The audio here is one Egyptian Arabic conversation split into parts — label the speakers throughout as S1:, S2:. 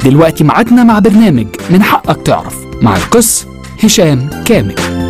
S1: دلوقتي ميعادنا مع برنامج من حقك تعرف مع القس هشام كامل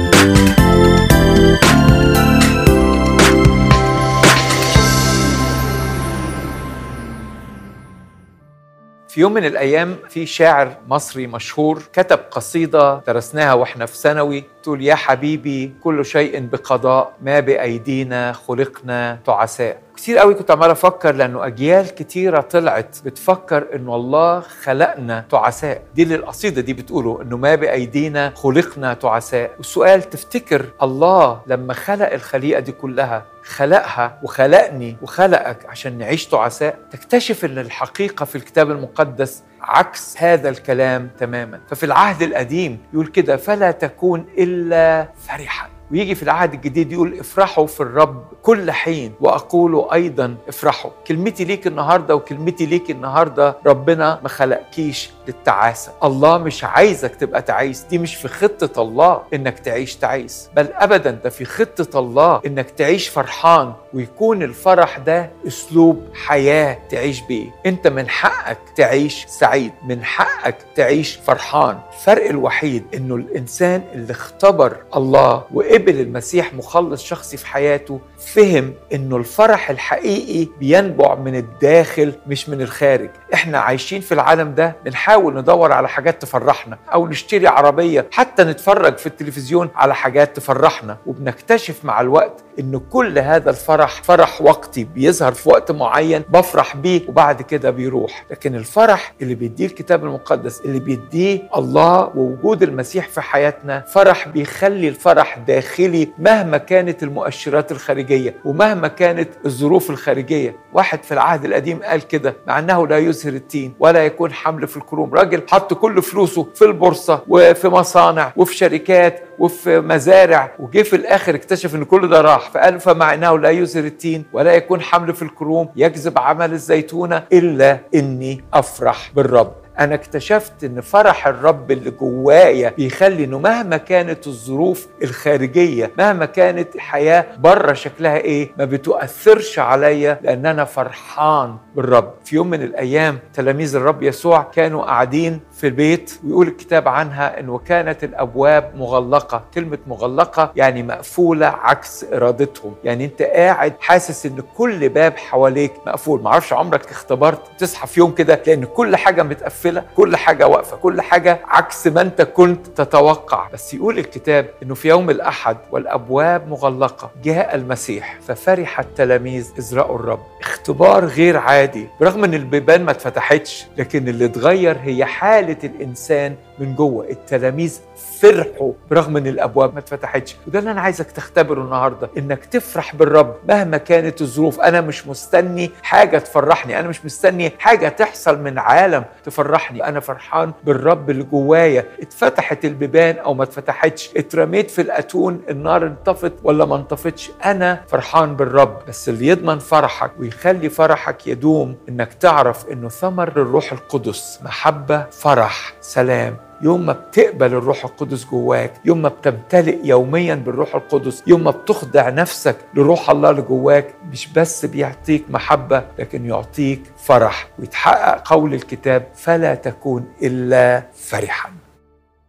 S2: في يوم من الايام في شاعر مصري مشهور كتب قصيده درسناها واحنا في ثانوي تقول يا حبيبي كل شيء بقضاء ما بايدينا خلقنا تعساء كتير قوي كنت عمال افكر لانه اجيال كتيره طلعت بتفكر انه الله خلقنا تعساء دي اللي القصيده دي بتقوله انه ما بايدينا خلقنا تعساء والسؤال تفتكر الله لما خلق الخليقه دي كلها خلقها وخلقني وخلقك عشان نعيش تعساء تكتشف ان الحقيقه في الكتاب المقدس عكس هذا الكلام تماما ففي العهد القديم يقول كده فلا تكون الا فرحا ويجي في العهد الجديد يقول افرحوا في الرب كل حين واقول ايضا افرحوا كلمتي ليك النهارده وكلمتي ليك النهارده ربنا ما خلقكيش للتعاسه الله مش عايزك تبقى تعيس دي مش في خطه الله انك تعيش تعيس بل ابدا ده في خطه الله انك تعيش فرحان ويكون الفرح ده اسلوب حياه تعيش بيه انت من حقك تعيش سعيد من حقك تعيش فرحان الفرق الوحيد انه الانسان اللي اختبر الله وقبل المسيح مخلص شخصي في حياته فهم انه الفرح الحقيقي بينبع من الداخل مش من الخارج احنا عايشين في العالم ده بنحاول ندور على حاجات تفرحنا او نشتري عربيه حتى نتفرج في التلفزيون على حاجات تفرحنا وبنكتشف مع الوقت ان كل هذا الفرح فرح وقتي بيظهر في وقت معين بفرح بيه وبعد كده بيروح لكن الفرح اللي بيديه الكتاب المقدس اللي بيديه الله ووجود المسيح في حياتنا فرح بيخلي الفرح داخلي مهما كانت المؤشرات الخارجيه ومهما كانت الظروف الخارجيه واحد في العهد القديم قال كده مع انه لا يزهر التين ولا يكون حمل في الكروم راجل حط كل فلوسه في البورصه وفي مصانع وفي شركات وفي مزارع وجه في الاخر اكتشف ان كل ده راح فقال فمع انه لا يزهر التين ولا يكون حمل في الكروم يجذب عمل الزيتونه الا اني افرح بالرب انا اكتشفت ان فرح الرب اللي جوايا بيخلي انه مهما كانت الظروف الخارجيه مهما كانت الحياه بره شكلها ايه ما بتؤثرش عليا لان انا فرحان بالرب في يوم من الايام تلاميذ الرب يسوع كانوا قاعدين في البيت ويقول الكتاب عنها انه كانت الابواب مغلقه كلمه مغلقه يعني مقفوله عكس ارادتهم يعني انت قاعد حاسس ان كل باب حواليك مقفول معرفش عمرك اختبرت تصحى في يوم كده لان كل حاجه متقفله كل حاجه واقفه كل حاجه عكس ما انت كنت تتوقع بس يقول الكتاب انه في يوم الاحد والابواب مغلقه جاء المسيح ففرح التلاميذ اذ راوا الرب اختبار غير عادي برغم ان البيبان ما اتفتحتش لكن اللي اتغير هي حاله الانسان من جوه التلاميذ فرحوا برغم ان الابواب ما اتفتحتش وده اللي انا عايزك تختبره النهارده انك تفرح بالرب مهما كانت الظروف انا مش مستني حاجه تفرحني انا مش مستني حاجه تحصل من عالم تفرحني انا فرحان بالرب اللي جوايا اتفتحت البيبان او ما اتفتحتش اترميت في الاتون النار انطفت ولا ما انطفتش انا فرحان بالرب بس اللي يضمن فرحك ويخلي فرحك يدوم انك تعرف انه ثمر الروح القدس محبه فرح سلام يوم ما بتقبل الروح القدس جواك يوم ما بتمتلئ يوميا بالروح القدس يوم ما بتخضع نفسك لروح الله اللي جواك مش بس بيعطيك محبة لكن يعطيك فرح ويتحقق قول الكتاب فلا تكون إلا فرحا